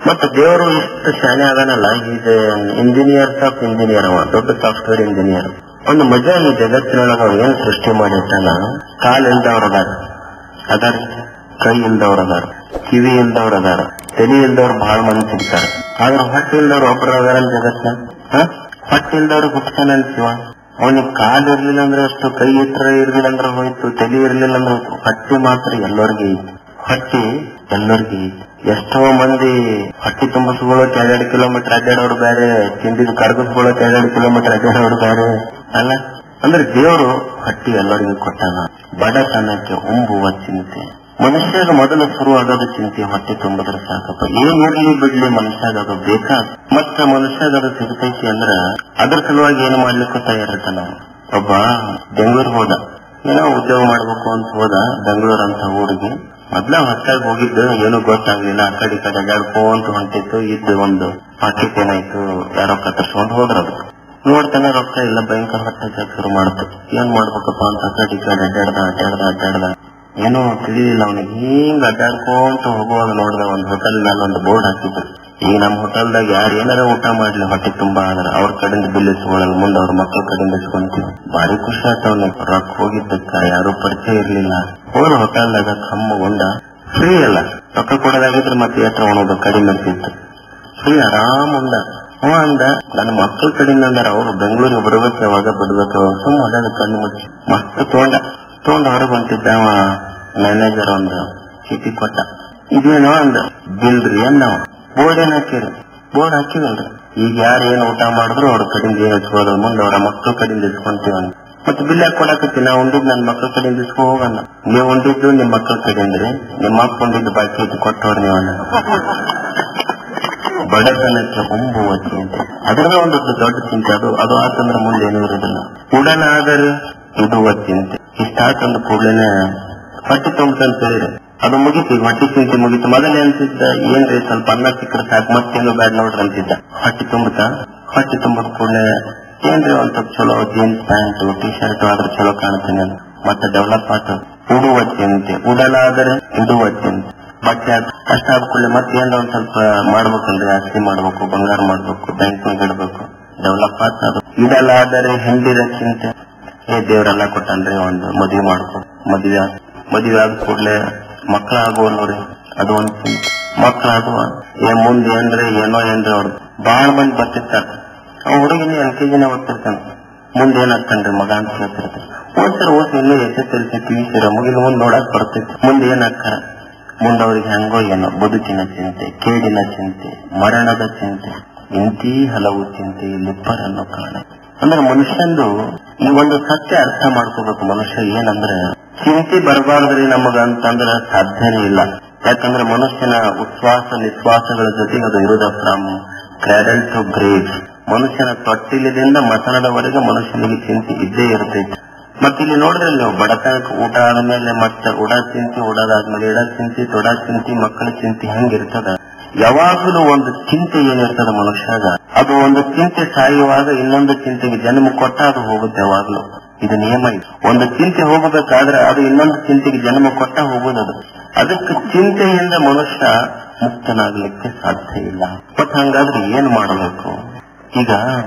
ಮತ್ತೆ ದೇವರು ಇಷ್ಟು ಶಾನೆ ಆಗನಲ್ಲ ಈಸ್ ಇಂಜಿನಿಯರ್ಸ್ ಆಫ್ ಇಂಜಿನಿಯರ್ ಅವ ದೊಡ್ಡ ಸಾಫ್ಟ್ವೇರ್ ಇಂಜಿನಿಯರ್ ಒಂದು ಮಜಾ ಈ ಜಗತ್ತಿನೊಳಗ ಅವ ಏನ್ ಸೃಷ್ಟಿ ಮಾಡಿಟ್ಟಾನ ಕಾಲ್ ಇಲ್ದವ್ರ ಅದಾರ ಅದಾರ ಕೈ ಇಲ್ದವ್ರ ಅದಾರ ಕಿವಿ ಇಲ್ದವ್ರ ಅದಾರ ತಲೆ ಇಲ್ದವ್ರು ಬಹಳ ಮಂದಿ ಸಿಗ್ತಾರ ಆದ್ರೆ ಹೊಟ್ಟೆ ಇಲ್ದವ್ರು ಒಬ್ರು ಅದಾರ ಜಗತ್ತ ಹೊಟ್ಟೆ ಇಲ್ದವ್ರು ಹುಟ್ಟಾನ ಶಿವ ಅವನಿಗೆ ಕಾಲ್ ಇರ್ಲಿಲ್ಲ ಅಂದ್ರೆ ಅಷ್ಟು ಕೈ ಇಟ್ರ ಇರ್ಲಿಲ್ಲ ಅಂದ್ರೆ ಹೋಯ್ತು ತಲೆ ಇರ್ಲಿಲ್ಲ ಅಂದ್ರೆ ಹೋಯ್ತು ಹೊಟ್ಟೆ ಮಾತ್ರ ಎಲ್ಲರಿಗೂ ಐತಿ ಹೊಟ್ಟೆ ಎಲ್ಲರಿಗೂ ಐತಿ ಎಷ್ಟೋ ಮಂದಿ ಹೊಟ್ಟೆ ತುಂಬಿಸ್ಕೊಳ್ಳೋಕೆ ಎರಡೆರಡು ಕಿಲೋಮೀಟರ್ ಅಡ್ಡಾಡೋರು ಬೇರೆ ತಿಂದಿದ್ದು ಕರ್ಗಿಸ್ಕೊಳ್ಳೋಕೆ ಎರಡೆರಡು ಕಿಲೋಮೀಟರ್ ಅಡ್ಡಾಡೋರು ಬೇರೆ ಅಲ್ಲ ಅಂದ್ರೆ ದೇವರು ಹೊಟ್ಟೆ ಎಲ್ಲರಿಗೂ ಕೊಟ್ಟಾನ ಬಡತನಕ್ಕೆ ಉಂಬುವ ಚಿಂತೆ ಮನುಷ್ಯಗ ಮೊದಲು ಶುರು ಆಗೋದು ಚಿಂತೆ ಹೊಟ್ಟೆ ತುಂಬಿದ್ರೆ ಸಾಕಪ್ಪ ಏನ್ ಇರ್ಲಿ ಬಿಡ್ಲಿ ಮನುಷ್ಯಗ ಅದು ಬೇಕಾ ಮತ್ತ ಮನುಷ್ಯಗ ಅದು ಸಿಗ್ತೈತಿ ಅಂದ್ರ ಅದ್ರ ಸಲುವಾಗಿ ಏನ್ ಮಾಡ್ಲಿಕ್ಕೂ ತಯಾರಿರ್ತಾನ ಅವ್ನು. ಒಬ್ಬ ಬೆಂಗಳೂರು ಹೋದ ಏನೋ ಉದ್ಯೋಗ ಮಾಡ್ಬೇಕು ಅಂತ ಹೋದ ಬೆಂಗಳೂರು ಅಂತ ಊರಿಗೆ ಮೊದ್ಲ ಹೊತ್ತಾಗಿ ಹೋಗಿದ್ದು ಏನು ಗೊತ್ತಾಗ್ಲಿಲ್ಲ ಆ ಕಡೆ ಈ ಕಡೆ ಅಡ್ಡಾಡ್ಕೊಂತ ಹೊಂಟಿತ್ತು ಇದ್ದು ಒಂದು ಪಾಕೆಟ್ ಏನಾಯ್ತು ಯಾರೋ ಕತ್ತರ್ಸ್ಕೊಂಡು ಹೋದ್ರ ಅದು ನೋಡ್ತಾನೆ ರೊಕ್ಕ ಇಲ್ಲ ಭಯಂಕರ ಹೊಟ್ಟೆ ಶುರು ಮಾಡ್ತು ಏನ್ ಮಾಡ್ಬೇಕಪ್ಪ ಅಂತ ಆ ಕಡೆ ಈ ಕಡೆ ಅಡ್ಡಾಡ್ದ ಅಡ್ಡಾಡ್ದ ಅಡ್ಡಾಡ್ದ ಏನೋ ತಿಳಿಲಿಲ್ಲ ಅವನಿಗೆ ಹಿಂಗ್ ಅಡ್ಡಾಡ್ಕೊಂತ ಹೋಗುವಾಗ ನೋಡ್ದ ಒಂದ್ ಹೋಟೆಲ್ ಮೇಲೆ ಒಂದು ಬೋರ್ಡ್ ಹಾಕಿದ್ರು ಈಗ ನಮ್ ಹೋಟೆಲ್ದಾಗ ಯಾರು ಏನಾರ ಊಟ ಮಾಡ್ಲಿ ಹೊಟ್ಟೆ ತುಂಬಾ ಆದ್ರ ಅವ್ರ ಕಡೆಯಿಂದ ಬಿಲ್ ಇಸ್ಕೊಳ್ಳಲ್ಲ ಮುಂದೆ ಅವ್ರ ಮಕ್ಕಳ ಕಡೆಯಿಂದ ಇಸ್ಕೊಂತೀವಿ ಭಾರಿ ಖುಷಿ ಆಯ್ತು ಅವನಿಗೆ ರೊಕ್ಕ ಹೋಗಿದ್ದಕ್ಕ ಯಾರು ಪರಿಚಯ ಇರ್ಲಿಲ್ಲ ಹೋದ ಹೋಟೆಲ್ದಾಗ ಕಮ್ಮಗೊಂಡ ಫ್ರೀ ಅಲ್ಲ ರೊಕ್ಕ ಕೊಡೋದಾಗಿದ್ರೆ ಮತ್ತೆ ಎಟ್ರ ಉಣೋದು ಕಡಿಮೆ ಇರ್ತಿತ್ತು ಫ್ರೀ ಆರಾಮ್ ಉಂಡ ಅವ ಅಂದ ನನ್ನ ಮಕ್ಕಳ ಕಡೆಯಿಂದ ಅಂದಾರ ಅವ್ರು ಬೆಂಗಳೂರಿಗೆ ಬರ್ಬೇಕು ಯಾವಾಗ ಬಿಡ್ಬೇಕು ಯಾವಾಗ ಸುಮ್ಮ ಅದ ಕಣ್ಣು ಮುಚ್ಚಿ ಮಸ್ತ್ ತಗೊಂಡ ತಗೊಂಡ ಹೊರಗೆ ಹೊಂಟಿದ್ದ ಅವ ಮ್ಯಾನೇಜರ್ ಒಂದು ಚೀಟಿ ಕೊಟ್ಟ ಇದೇನೋ ಅಂದ ಬಿಲ್ರಿ ಅನ್ನವ ಬೋರ್ಡ್ ಏನ್ ಹಾಕಿರಿ ಬೋರ್ಡ್ ಹಾಕಿವಲ್ರಿ ಈಗ ಯಾರು ಏನ್ ಊಟ ಮಾಡಿದ್ರು ಅವ್ರ ಕಡೆಯಿಂದ ಏನ್ ಇಸ್ಕೊಳ್ಳೋದು ಮುಂದೆ ಅವರ ಮಕ್ಕಳ ಕಡೆಯಿಂದ ಇಸ್ಕೊಂತೀವಿ ಅಂತ ಮತ್ತೆ ಬಿಲ್ ಯಾಕೆ ಕೊಡಾಕತ್ತಿ ನಾ ಉಂಡಿದ್ ನನ್ನ ಮಕ್ಕಳ ಕಡೆಯಿಂದ ಇಸ್ಕೊ ಹೋಗಲ್ಲ ನೀವು ಉಂಡಿದ್ದು ನಿಮ್ ಮಕ್ಕಳ ಕಡೆಯಿಂದ್ರಿ ನಿಮ್ಮ ಅಪ್ಪ ಉಂಡಿದ್ದು ಬಾಕಿ ಇದ್ದು ಕೊಟ್ಟವ್ರಿ ನೀವು ಅನ್ನ ಬಡತನಕ್ಕೆ ಹೊಂಬುವ ಚಿಂತೆ ಅದರದ ಒಂದು ದೊಡ್ಡ ಚಿಂತೆ ಅದು ಅದು ಆತಂದ್ರೆ ಮುಂದೆ ಏನೂ ಇರೋದಿಲ್ಲ ಉಡನಾದರೆ ಇಡುವ ಚಿಂತೆ ಇಷ್ಟಾತಂದ ಕೂಡಲೇನೆ ಹೊಟ್ಟೆ ತುಂಬಂತ ಹೇಳಿದ್ರೆ ಅದು ಮುಗೀತು ಈಗ ಹೊಟ್ಟೆ ಚಿಂತೆ ಮುಗೀತು ಮೊದಲೇ ಅನ್ಸಿದ್ದ ಏನ್ರಿ ಸ್ವಲ್ಪ ಅನ್ನ ಸಿಕ್ಕರೆ ಸಾಕು ಮತ್ತೇನು ಬ್ಯಾಡ ನೋಡ್ರಿ ಅಂತಿದ್ದ ಹೊಟ್ಟೆ ತುಂಬುತ್ತಾ ಹೊಟ್ಟೆ ತುಂಬದ ಕೂಡಲೇ ಏನ್ರಿ ಒಂದ್ ಸ್ವಲ್ಪ ಚಲೋ ಜೀನ್ಸ್ ಪ್ಯಾಂಟ್ ಟಿ ಶರ್ಟ್ ಆದ್ರೆ ಚಲೋ ಕಾಣುತ್ತೇನೆ ಅಂತ ಮತ್ತೆ ಡೆವಲಪ್ ಆತ ಉಡುವ ಚಿಂತೆ ಉಡಲಾದರೆ ಇಡುವ ಚಿಂತೆ ಬಟ್ಟೆ ಅಷ್ಟಾದ ಕೂಡಲೇ ಮತ್ತೆ ಏನೋ ಒಂದ್ ಸ್ವಲ್ಪ ಮಾಡ್ಬೇಕಲ್ರಿ ಆಸ್ತಿ ಮಾಡ್ಬೇಕು ಬಂಗಾರ ಮಾಡ್ಬೇಕು ಬ್ಯಾಂಕ್ನಾಗ ಇಡ್ಬೇಕು ಡೆವಲಪ್ ಆತ ಅದು ಇಡಲಾದರೆ ಹೆಂಡಿದ ಚಿಂತೆ ಏ ದೇವರೆಲ್ಲ ಕೊಟ್ಟನ್ರಿ ಒಂದು ಮದ್ವೆ ಮಾಡ್ಕೊ ಮದ್ವೆ ಆಗ್- ಮದ್ವೆ ಆದ ಕೂಡಲೇ ಮಕ್ಳ ಆಗುವಲ್ರಿ ಅದು ಒಂದ್ ಚಿಂತೆ ಮಕ್ಳಾಗುವ ಏ ಮುಂದೆ ಏನ್ರಿ ಏನೋ ಏನ್ರಿ ಅವ್ರದ್ದು ಬಾಳ ಮಂದಿ ಬರ್ತಿರ್ತಾರ ಅವ್ ಹುಡುಗಿನ ಎಲ್ ಕೆ ಜಿನ ಓದ್ತಿರ್ತಾನ ಮುಂದೆ ಏನಾಗ್ತಾನ್ರಿ ಮಗ ಅಂತ ಕೇಳ್ತಿರ್ತಾನೆ ಓದ್ತಾರ ಓದ್ ಇನ್ನೂ S S L C P U C ಮುಗಿದ ಮುಂದೆ ನೋಡಕ್ ಬರ್ತೈತಿ ಮುಂದೆ ಏನಾಗ್ತಾರ ಮುಂದೆ ಅವ್ರಿಗೆ ಹೆಂಗೋ ಏನೋ ಬದುಕಿನ ಚಿಂತೆ ಕೇಡಿನ ಚಿಂತೆ ಮರಣದ ಚಿಂತೆ ಇಂತೀ ಹಲವು ಚಿಂತೆ ಲಿಪ್ಪರನ್ನು ಕಾಣ ಅಂದ್ರೆ ಮನುಷ್ಯಂದು ಈ ಒಂದು ಸತ್ಯ ಅರ್ಥ ಮಾಡ್ಕೋಬೇಕು ಮನುಷ್ಯ ಏನಂದ್ರೆ ಚಿಂತೆ ಬರಬಾರ್ದ್ರಿ ನಮಗ ಅಂತಂದ್ರೆ ಸಾಧ್ಯನೇ ಇಲ್ಲ ಯಾಕಂದ್ರೆ ಮನುಷ್ಯನ ಉಚ್ಛ್ವಾಸ ನಿಶ್ವಾಸಗಳ ಜೊತೆಗೆ ಅದು ಇರುದ ಫ್ರಮ್ ಕ್ರಾಡಲ್ ಟು ಗ್ರೇವ್ ಮನುಷ್ಯನ ತೊಟ್ಟಿಲದಿಂದ ಮಸನದವರೆಗೆ ಮನುಷ್ಯನಿಗೆ ಚಿಂತೆ ಇದ್ದೇ ಇರ್ತೈತಿ ಮತ್ತೆ ಇಲ್ಲಿ ನೋಡಿದ್ರೆ ನೀವು ಬಡತನಕ್ಕೆ ಊಟ ಆದ್ಮೇಲೆ ಮತ್ತೆ ಉಡ ಚಿಂತೆ ಉಡದಾದ್ಮೇಲೆ ಇಡ ಚಿಂತೆ ತೊಡ ಚಿಂತೆ ಮಕ್ಕಳ ಚಿಂತೆ ಹೆಂಗಿರ್ತದ ಯಾವಾಗಲೂ ಒಂದು ಚಿಂತೆ ಏನಿರ್ತದ ಮನುಷ್ಯಾಗ ಅದು ಒಂದು ಚಿಂತೆ ಸಾಯುವಾಗ ಇನ್ನೊಂದು ಚಿಂತೆಗೆ ಜನ್ಮ ಕೊಟ್ಟ ಅದು ಹೋಗುತ್ತೆ ಯಾವಾಗ್ಲೂ ಇದು ನಿಯಮ ಇದು ಒಂದು ಚಿಂತೆ ಹೋಗಬೇಕಾದ್ರೆ ಅದು ಇನ್ನೊಂದು ಚಿಂತೆಗೆ ಜನ್ಮ ಕೊಟ್ಟ ಹೋಗೋದದು ಅದಕ್ಕೆ ಚಿಂತೆಯಿಂದ ಮನುಷ್ಯ ಮುಕ್ತನಾಗ್ಲಿಕ್ಕೆ ಸಾಧ್ಯ ಇಲ್ಲ ಮತ್ ಹಂಗಾದ್ರೆ ಏನ್ ಮಾಡಬೇಕು ಈಗ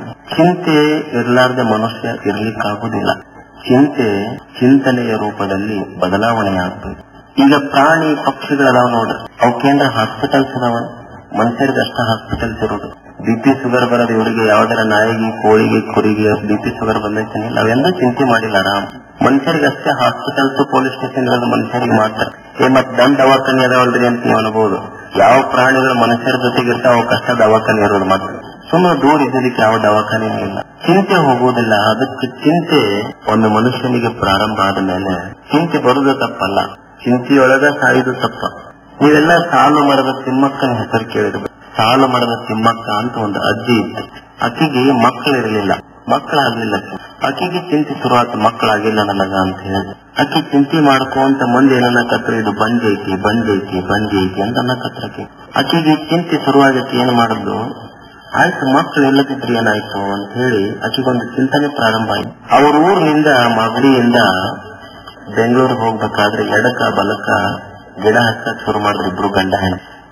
ಚಿಂತೆ ಇರ್ಲಾರ್ದೆ ಮನುಷ್ಯ ಇರ್ಲಿಕ್ಕಾಗುದಿಲ್ಲ ಚಿಂತೆ ಚಿಂತನೆಯ ರೂಪದಲ್ಲಿ ಬದಲಾವಣೆ ಆಗ್ಬೇಕು ಈಗ ಪ್ರಾಣಿ ಪಕ್ಷಿಗಳದಾವ ನೋಡ್ರಿ ಅವಕ್ಕೇಂದ್ರ ಹಾಸ್ಪಿಟಲ್ಸ್ ಅದಾವ ಮನುಷ್ಯರಿಗೆ ಅಷ್ಟ ಹಾಸ್ಪಿಟಲ್ಸ್ ಇರೋದು ಬಿ ಪಿ ಶುಗರ್ ಬರೋದು ಇವರಿಗೆ ಯಾವ್ದಾರ ನಾಯಿಗೆ ಕೋಳಿಗೆ ಕುರಿಗೆ ಬಿ ಪಿ ಶುಗರ್ ಬಂದೈತೆ ನಾವೆಂದೂ ಚಿಂತೆ ಮಾಡಿಲ್ಲ ಆರಾಮ್ ಮನುಷ್ಯರಿಗೆ ಅಷ್ಟೇ ಹಾಸ್ಪಿಟಲ್ಸ್ ಪೊಲೀಸ್ ಸ್ಟೇಷನ್ ಇರೋದು ಮನುಷ್ಯರಿಗೆ ಮಾತ್ರ ಏ ಮತ್ ದನ್ ದವಾಖಾನೆ ಅದಾವಲ್ರಿ ಅಂತ ನೀವು ಅನ್ಬೋದು ಯಾವ ಪ್ರಾಣಿಗಳು ಮನುಷ್ಯರ ಜೊತೆಗೆ ಇರ್ತಾವ ಅವಕ್ಕೆ ಅಷ್ಟ ದವಾಖಾನೆ ಇರೋದು ಮಾತ್ರ ಸುಮ್ಮನೆ ದೂರ ಇದ್ದದಕ್ಕೆ ಯಾವ ದವಾಖಾನೆನೂ ಇಲ್ಲ ಚಿಂತೆ ಹೋಗುವುದಿಲ್ಲ ಅದಕ್ಕೆ ಚಿಂತೆ ಒಂದು ಮನುಷ್ಯನಿಗೆ ಪ್ರಾರಂಭ ಆದ ಮೇಲೆ ಚಿಂತೆ ಬರುವುದು ತಪ್ಪಲ್ಲ ಚಿಂತೆಯೊಳಗ ಸಾಯುದು ತಪ್ಪ ನೀವೆಲ್ಲ ಸಾಲು ಮರದ ತಿಮ್ಮಕ್ಕನ ಹೆಸರು ಕೇಳಿರ್ಬೇಕು ಸಾಲು ಮರದ ತಿಮ್ಮಕ್ಕ ಅಂತ ಒಂದು ಅಜ್ಜಿ ಇತ್ತು ಆಕಿಗೆ ಮಕ್ಕಳಿರಲಿಲ್ಲ ಮಕ್ಕಳಾಗ್ಲಿಲ್ಲ ಆಕಿಗೆ ಚಿಂತೆ ಶುರುವಾತು ಮಕ್ಕಳಾಗಿಲ್ಲ ನನಗ ಅಂತ ಹೇಳಿ ಆಕಿ ಚಿಂತೆ ಮಾಡ್ಕೊಂತ ಮುಂದೆ ಏನನ್ನ ಕತ್ರ ಇದು ಬಂದೈತಿ ಬಂದೈತಿ ಬಂದೈತಿ ಅಂತ ಅನ್ನಕತ್ರಕ್ಕೆ ಆಕಿಗೆ ಚಿಂತೆ ಶುರುವಾಗೈತಿ ಏನ್ ಮಾಡುದು ಆಯ್ತು ಮಕ್ಕಳು ಇಲ್ಲದಿದ್ರೆ ಏನಾಯ್ತು ಅಂತ ಹೇಳಿ ಆಕಿಗೊಂದು ಚಿಂತನೆ ಪ್ರಾರಂಭ ಆಯ್ತು ಅವ್ರ ಊರಿನಿಂದ ಮಾಗಡಿಯಿಂದ ಬೆಂಗಳೂರಿಗೆ ಹೋಗ್ಬೇಕಾದ್ರೆ ಎಡಕ ಬಲಕ ಗಿಡ ಹಚ್ಚಕ್ ಶುರು ಮಾಡಿದ್ರು ಇಬ್ರು ಗಂಡ ಹೆಣ್ಣು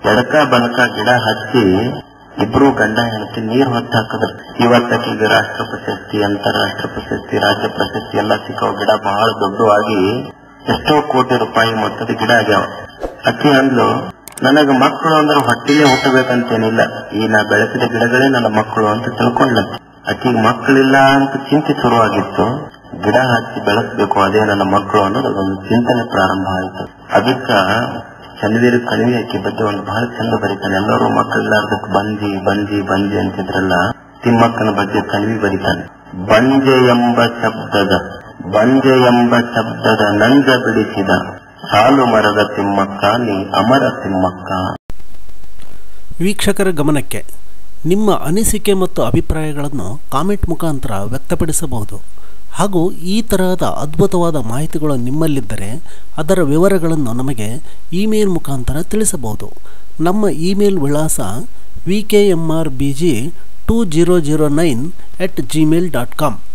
ಎಡಕ ಬಲಕ ಗಿಡ ಹಚ್ಚಿ ಇಬ್ರು ಗಂಡ ಹೆಂಡತಿ ನೀರ್ ಹೊತ್ತು ಹಾಕಿದ್ರು ಇವತ್ತಕ್ಕೀಗ ರಾಷ್ಟ್ರ ಪ್ರಶಸ್ತಿ ಅಂತಾರಾಷ್ಟ್ರ ಪ್ರಶಸ್ತಿ ರಾಜ್ಯ ಪ್ರಶಸ್ತಿ ಎಲ್ಲ ಸಿಕ್ಕವ ಗಿಡ ಬಹಳ ದೊಡ್ಡವಾಗಿ ಎಷ್ಟೋ ಕೋಟಿ ರೂಪಾಯಿ ಮೊತ್ತದ ಗಿಡ ಆಗ್ಯಾವ ಅಕ್ಕಿ ಅಂದ್ಲು ನನಗ ಮಕ್ಕಳು ಅಂದ್ರೆ ಹೊಟ್ಟಿಲೆ ಹುಟ್ಟಬೇಕಂತೇನಿಲ್ಲ ಈ ನಾ ಬೆಳೆಸಿದ ಗಿಡಗಳೇ ನನ್ನ ಮಕ್ಕಳು ಅಂತ ತಿಳ್ಕೊಂಡ್ಲಂತೆ ಆಕಿಗೆ ಮಕ್ಕಳಿಲ್ಲ ಅಂತ ಚಿಂತೆ ಶುರುವಾಗಿತ್ತು ಗಿಡ ಹಚ್ಚಿ ಬೆಳೆಸ್ಬೇಕು ಅದೇ ನನ್ನ ಮಕ್ಕಳು ಅನ್ನೋದು ಒಂದು ಚಿಂತನೆ ಪ್ರಾರಂಭ ಆಯಿತು ಅದಕ್ಕ ಚನ್ನವೀರ ಕಣಿವೆ ಆಕಿ ಬಗ್ಗೆ ಒಂದು ಬಹಳ ಚಂದ ಬರೀತಾನೆ ಎಲ್ಲರೂ ಮಕ್ಕಳಿಲ್ಲಾರ್ದಕ್ ಬಂಜಿ ಬಂಜಿ ಬಂಜಿ ಅಂತಿದ್ರಲ್ಲ ತಿಮ್ಮಕ್ಕನ ಬಗ್ಗೆ ಕಣಿವೆ ಬರೀತಾನೆ ಬಂಜೆ ಎಂಬ ಶಬ್ದದ ಬಂಜೆ ಎಂಬ ಶಬ್ದದ ನಂಜ ಬಿಡಿಸಿದ ಸಾಲು ಮರದ ತಿಮ್ಮಕ್ಕ ನೀ ಅಮರ ತಿಮ್ಮಕ್ಕ ವೀಕ್ಷಕರ ಗಮನಕ್ಕೆ ನಿಮ್ಮ ಅನಿಸಿಕೆ ಮತ್ತು ಅಭಿಪ್ರಾಯಗಳನ್ನು ಕಾಮೆಂಟ್ ಮುಖಾಂತರ ವ್ಯಕ್ತಪಡಿಸಬಹುದು ಹಾಗೂ ಈ ತರಹದ ಅದ್ಭುತವಾದ ಮಾಹಿತಿಗಳು ನಿಮ್ಮಲ್ಲಿದ್ದರೆ ಅದರ ವಿವರಗಳನ್ನು ನಮಗೆ ಇಮೇಲ್ ಮುಖಾಂತರ ತಿಳಿಸಬಹುದು ನಮ್ಮ ಇಮೇಲ್ ವಿಳಾಸ V K M R B G two zero zero nine at Gmail dot com